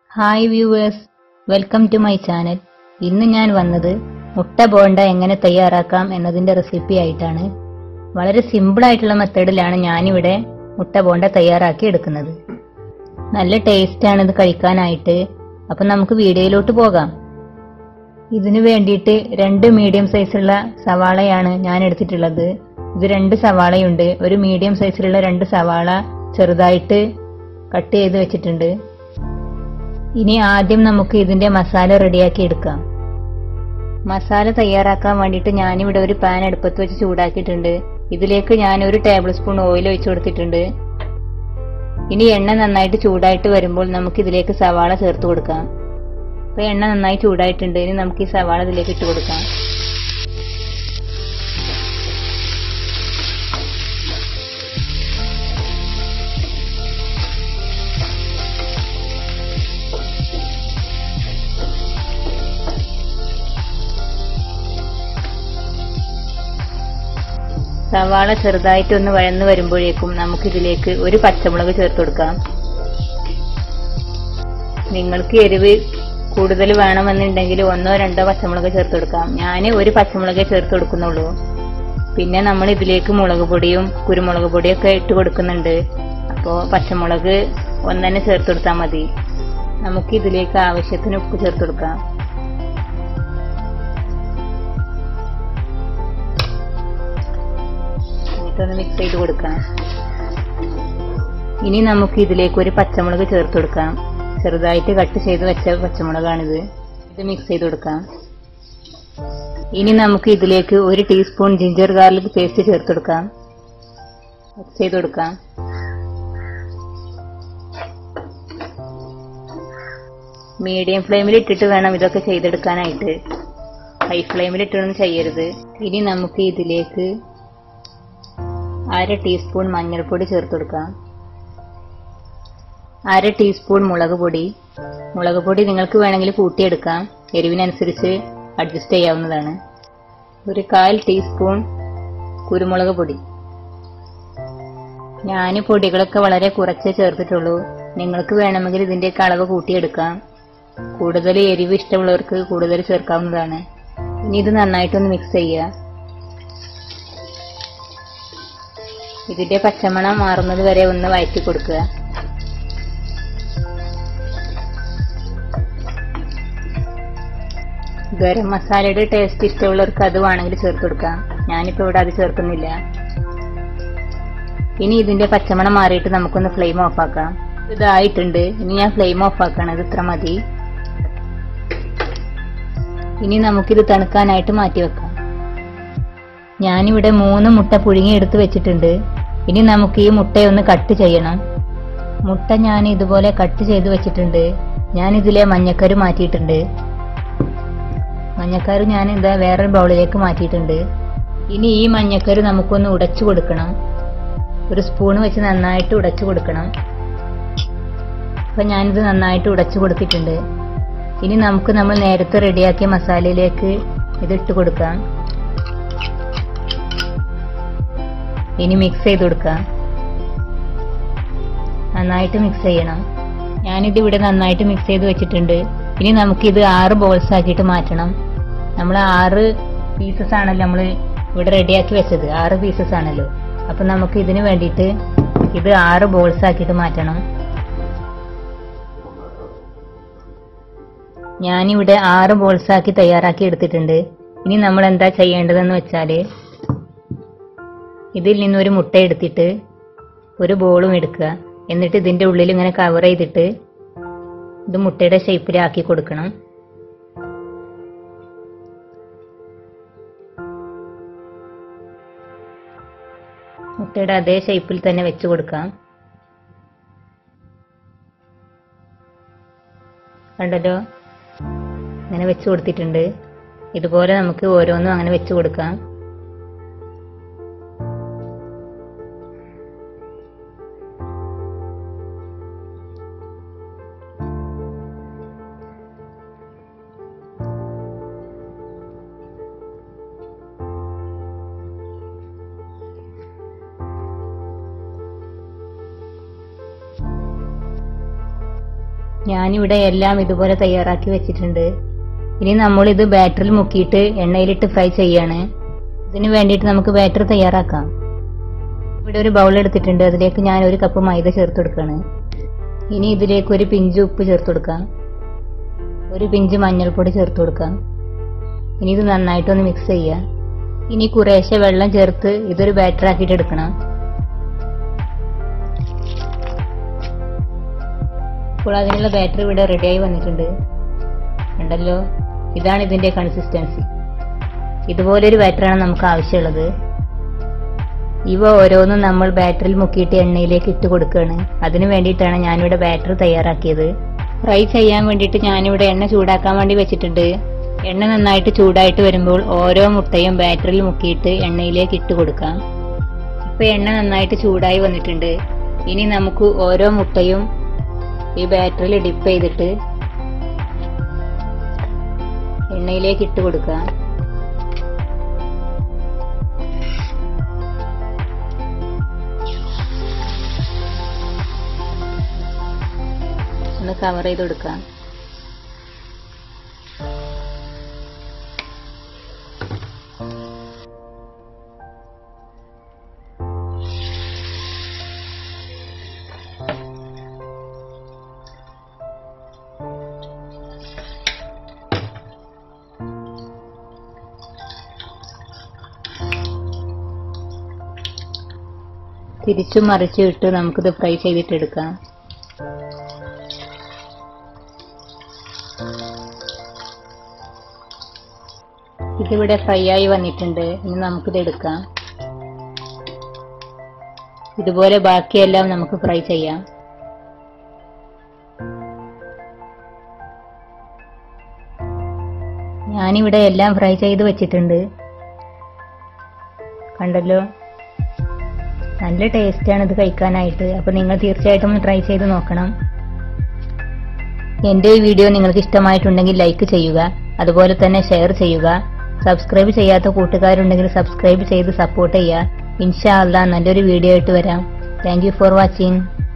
hi viewers welcome to my channel ഇന്ന് ഞാൻ വന്നത് മുട്ട ബോണ്ട എങ്ങനെ തയ്യാറാക്കാം എന്നതിന്റെ റെസിപ്പി ആയിട്ടാണ് വളരെ സിമ്പിൾ ആയിട്ടുള്ള മെത്തേഡിലാണ് ഞാനിവിടെ മുട്ട ബോണ്ട തയ്യാറാക്കി എടുക്കുന്നത് നല്ല ടേസ്റ്റ് ആണ് ഇത് കഴിക്കാനായിട്ട് അപ്പം നമുക്ക് വീഡിയോയിലോട്ട് പോകാം ഇതിനു വേണ്ടിയിട്ട് രണ്ട് മീഡിയം സൈസുള്ള സവാളയാണ് ഞാൻ എടുത്തിട്ടുള്ളത് ഇത് രണ്ട് സവാളയുണ്ട് ഒരു മീഡിയം സൈസിലുള്ള രണ്ട് സവാള ചെറുതായിട്ട് കട്ട് ചെയ്ത് വെച്ചിട്ടുണ്ട് ഇനി ആദ്യം നമുക്ക് ഇതിന്റെ മസാല റെഡിയാക്കി എടുക്കാം മസാല തയ്യാറാക്കാൻ വേണ്ടിയിട്ട് ഞാനിവിടെ ഒരു പാൻ അടുപ്പത്ത് വെച്ച് ചൂടാക്കിയിട്ടുണ്ട് ഇതിലേക്ക് ഞാൻ ഒരു ടേബിൾ സ്പൂൺ ഓയിൽ ഒഴിച്ചു കൊടുത്തിട്ടുണ്ട് ഇനി എണ്ണ നന്നായിട്ട് ചൂടായിട്ട് വരുമ്പോൾ നമുക്ക് ഇതിലേക്ക് സവാള ചേർത്ത് കൊടുക്കാം അപ്പൊ എണ്ണ നന്നായി ചൂടായിട്ടുണ്ട് ഇനി നമുക്ക് ഈ സവാള ഇതിലേക്ക് ഇട്ട് കൊടുക്കാം സവാള ചെറുതായിട്ടൊന്ന് വഴന്നു വരുമ്പോഴേക്കും നമുക്കിതിലേക്ക് ഒരു പച്ചമുളക് ചേർത്ത് കൊടുക്കാം നിങ്ങൾക്ക് എരിവ് കൂടുതൽ വേണമെന്നുണ്ടെങ്കിൽ ഒന്നോ രണ്ടോ പച്ചമുളക് ചേർത്ത് കൊടുക്കാം ഞാൻ ഒരു പച്ചമുളകേ ചേർത്ത് കൊടുക്കുന്നുള്ളൂ പിന്നെ നമ്മൾ ഇതിലേക്ക് മുളക് പൊടിയും കുരുമുളക് പൊടിയും ഒക്കെ ഇട്ട് കൊടുക്കുന്നുണ്ട് അപ്പോൾ പച്ചമുളക് ഒന്നെ ചേർത്ത് കൊടുത്താൽ മതി നമുക്ക് ഇതിലേക്ക് ആവശ്യത്തിന് ഉപ്പ് ചേർത്ത് കൊടുക്കാം എന്നിട്ടൊന്ന് മിക്സ് ചെയ്ത് കൊടുക്കാം ഇനി നമുക്ക് ഇതിലേക്ക് ഒരു പച്ചമുളക് ചേർത്ത് കൊടുക്കാം ചെറുതായിട്ട് കട്ട് ചെയ്ത് വെച്ച പച്ചമുളകാണിത് ഇത് മിക്സ് ചെയ്ത് കൊടുക്കാം ഇനി നമുക്ക് ഇതിലേക്ക് ഒരു ടീസ്പൂൺ ജിഞ്ചർ ഗാർലിക് പേസ്റ്റ് ചേർത്ത് കൊടുക്കാം മിക്സ് ചെയ്ത് കൊടുക്കാം മീഡിയം ഫ്ലെയിമിൽ ഇട്ടിട്ട് വേണം ഇതൊക്കെ ചെയ്തെടുക്കാനായിട്ട് ഹൈ ഫ്ലെയിമിൽ ഇട്ടൊന്നും ചെയ്യരുത് ഇനി നമുക്ക് ഇതിലേക്ക് അര ടീസ്പൂൺ മഞ്ഞൾപ്പൊടി ചേർത്ത് കൊടുക്കാം അര ടീസ്പൂൺ മുളക് പൊടി മുളക് പൊടി നിങ്ങൾക്ക് വേണമെങ്കിൽ കൂട്ടിയെടുക്കാം എരിവിനനുസരിച്ച് അഡ്ജസ്റ്റ് ചെയ്യാവുന്നതാണ് ഒരു കാൽ ടീസ്പൂൺ കുരുമുളക് പൊടി ഞാൻ പൊടികളൊക്കെ വളരെ കുറച്ചേ ചേർത്തിട്ടുള്ളൂ നിങ്ങൾക്ക് വേണമെങ്കിൽ ഇതിൻ്റെയൊക്കെ അളവ് കൂട്ടിയെടുക്കാം കൂടുതൽ എരിവ് ഇഷ്ടമുള്ളവർക്ക് കൂടുതൽ ചേർക്കാവുന്നതാണ് ഇനി ഇത് നന്നായിട്ടൊന്ന് മിക്സ് ചെയ്യുക ഇതിന്റെ പച്ചമണം മാറുന്നത് വരെ ഒന്ന് വഴറ്റി കൊടുക്കുക ഗരം മസാലയുടെ ടേസ്റ്റ് ഇഷ്ടമുള്ളവർക്ക് അത് വേണമെങ്കിൽ ചേർത്ത് കൊടുക്കാം ഞാനിപ്പോ ഇവിടെ അത് ചേർക്കുന്നില്ല ഇനി ഇതിന്റെ പച്ചമണം മാറിയിട്ട് നമുക്കൊന്ന് ഫ്ലെയിം ഓഫ് ആക്കാം ഇതായിട്ടുണ്ട് ഇനി ഞാൻ ഫ്ലെയിം ഓഫ് ആക്കണം ഇത് ഇത്ര മതി ഇനി നമുക്കിത് തണുക്കാനായിട്ട് മാറ്റി വെക്കാം ഞാനിവിടെ മൂന്ന് മുട്ട പുഴുങ്ങി എടുത്ത് വെച്ചിട്ടുണ്ട് ഇനി നമുക്ക് ഈ മുട്ടയൊന്ന് കട്ട് ചെയ്യണം മുട്ട ഞാൻ ഇതുപോലെ കട്ട് ചെയ്ത് വെച്ചിട്ടുണ്ട് ഞാൻ ഇതിലെ മഞ്ഞക്കരു മാറ്റിയിട്ടുണ്ട് മഞ്ഞക്കരു ഞാൻ ഇതാ വേറൊരു ബൗളിലേക്ക് മാറ്റിയിട്ടുണ്ട് ഇനി ഈ മഞ്ഞക്കരു നമുക്കൊന്ന് ഉടച്ചു കൊടുക്കണം ഒരു സ്പൂൺ വെച്ച് നന്നായിട്ട് ഉടച്ചു കൊടുക്കണം അപ്പൊ ഞാനിത് നന്നായിട്ട് ഉടച്ചു കൊടുത്തിട്ടുണ്ട് ഇനി നമുക്ക് നമ്മൾ നേരത്തെ റെഡിയാക്കിയ മസാലയിലേക്ക് ഇത് ഇട്ട് കൊടുക്കാം ഇനി മിക്സ് ചെയ്ത് കൊടുക്കാം നന്നായിട്ട് മിക്സ് ചെയ്യണം ഞാനിത് ഇവിടെ നന്നായിട്ട് മിക്സ് ചെയ്ത് വെച്ചിട്ടുണ്ട് ഇനി നമുക്കിത് ആറ് ബോൾസ് ആക്കിയിട്ട് മാറ്റണം നമ്മൾ ആറ് പീസസ് ആണല്ലോ നമ്മൾ ഇവിടെ റെഡിയാക്കി വെച്ചത് ആറ് പീസസ് ആണല്ലോ അപ്പൊ നമുക്ക് ഇതിന് വേണ്ടിയിട്ട് ഇത് ആറ് ബോൾസ് ആക്കിയിട്ട് മാറ്റണം ഞാനിവിടെ ആറ് ബോൾസ് ആക്കി തയ്യാറാക്കി എടുത്തിട്ടുണ്ട് ഇനി നമ്മൾ എന്താ ചെയ്യേണ്ടതെന്ന് വെച്ചാല് ഇതിൽ നിന്നൊരു മുട്ട എടുത്തിട്ട് ഒരു ബോളും എടുക്കുക എന്നിട്ട് ഇതിന്റെ ഉള്ളിൽ ഇങ്ങനെ കവർ ചെയ്തിട്ട് ഇത് മുട്ടയുടെ ഷേപ്പിലാക്കി കൊടുക്കണം മുട്ടയുടെ അതേ ഷേപ്പിൽ തന്നെ വെച്ച് കൊടുക്കാം കണ്ടല്ലോ അങ്ങനെ വെച്ച് കൊടുത്തിട്ടുണ്ട് ഇതുപോലെ നമുക്ക് ഓരോന്നും അങ്ങനെ വെച്ച് കൊടുക്കാം ഞാനിവിടെ എല്ലാം ഇതുപോലെ തയ്യാറാക്കി വെച്ചിട്ടുണ്ട് ഇനി നമ്മൾ ഇത് ബാറ്ററിൽ മുക്കിയിട്ട് എണ്ണയിലിട്ട് ഫ്രൈ ചെയ്യാണ് ഇതിന് വേണ്ടിയിട്ട് നമുക്ക് ബാറ്റർ തയ്യാറാക്കാം ഇവിടെ ഒരു ബൗൾ എടുത്തിട്ടുണ്ട് അതിലേക്ക് ഞാൻ ഒരു കപ്പ് മൈദ ചേർത്ത് കൊടുക്കുകയാണ് ഇനി ഇതിലേക്ക് ഒരു പിഞ്ച് ഉപ്പ് ചേർത്ത് കൊടുക്കാം ഒരു പിഞ്ച് മഞ്ഞൾപ്പൊടി ചേർത്ത് കൊടുക്കാം ഇനി ഇത് നന്നായിട്ടൊന്ന് മിക്സ് ചെയ്യാം ഇനി കുറേശ്ശെ വെള്ളം ചേർത്ത് ഇതൊരു ബാറ്റർ ആക്കിയിട്ട് എടുക്കണം ഇപ്പോൾ അതിനുള്ള ബാറ്ററി ഇവിടെ റെഡിയായി വന്നിട്ടുണ്ട് ഉണ്ടല്ലോ ഇതാണ് ഇതിന്റെ കൺസിസ്റ്റൻസി ഇതുപോലൊരു ബാറ്ററാണ് നമുക്ക് ആവശ്യമുള്ളത് ഇവ ഓരോന്നും നമ്മൾ ബാറ്ററിൽ മുക്കിയിട്ട് എണ്ണയിലേക്ക് ഇട്ട് കൊടുക്കുകയാണ് അതിനു വേണ്ടിയിട്ടാണ് ഞാനിവിടെ ബാറ്റർ തയ്യാറാക്കിയത് ഫ്രൈ ചെയ്യാൻ വേണ്ടിയിട്ട് ഞാനിവിടെ എണ്ണ ചൂടാക്കാൻ വേണ്ടി വെച്ചിട്ടുണ്ട് എണ്ണ നന്നായിട്ട് ചൂടായിട്ട് വരുമ്പോൾ ഓരോ മുട്ടയും ബാറ്ററിൽ മുക്കിയിട്ട് എണ്ണയിലേക്ക് ഇട്ട് കൊടുക്കാം ഇപ്പൊ എണ്ണ നന്നായിട്ട് ചൂടായി വന്നിട്ടുണ്ട് ഇനി നമുക്ക് ഓരോ മുട്ടയും ഈ ബാറ്ററിൽ ഡിപ്പ് ചെയ്തിട്ട് എണ്ണയിലേക്ക് ഇട്ട് കൊടുക്കാം ഒന്ന് കവർ ചെയ്ത് കൊടുക്കാം തിരിച്ചും മറിച്ചും ഇട്ട് നമുക്കിത് ഫ്രൈ ചെയ്തിട്ടെടുക്കാം ഇതിവിടെ ഫ്രൈ ആയി വന്നിട്ടുണ്ട് ഇനി നമുക്കിത് എടുക്കാം ഇതുപോലെ ബാക്കിയെല്ലാം നമുക്ക് ഫ്രൈ ചെയ്യാം ഞാനിവിടെ എല്ലാം ഫ്രൈ ചെയ്ത് വെച്ചിട്ടുണ്ട് കണ്ടല്ലോ നല്ല ടേസ്റ്റാണ് ഇത് കഴിക്കാനായിട്ട് അപ്പോൾ നിങ്ങൾ തീർച്ചയായിട്ടും ഒന്ന് ട്രൈ ചെയ്ത് നോക്കണം എൻ്റെ ഈ വീഡിയോ നിങ്ങൾക്ക് ഇഷ്ടമായിട്ടുണ്ടെങ്കിൽ ലൈക്ക് ചെയ്യുക അതുപോലെ തന്നെ ഷെയർ ചെയ്യുക സബ്സ്ക്രൈബ് ചെയ്യാത്ത കൂട്ടുകാരുണ്ടെങ്കിൽ സബ്സ്ക്രൈബ് ചെയ്ത് സപ്പോർട്ട് ചെയ്യുക ഇൻഷാ അല്ലാ നല്ലൊരു വീഡിയോ ആയിട്ട് വരാം താങ്ക് യു ഫോർ വാച്ചിങ്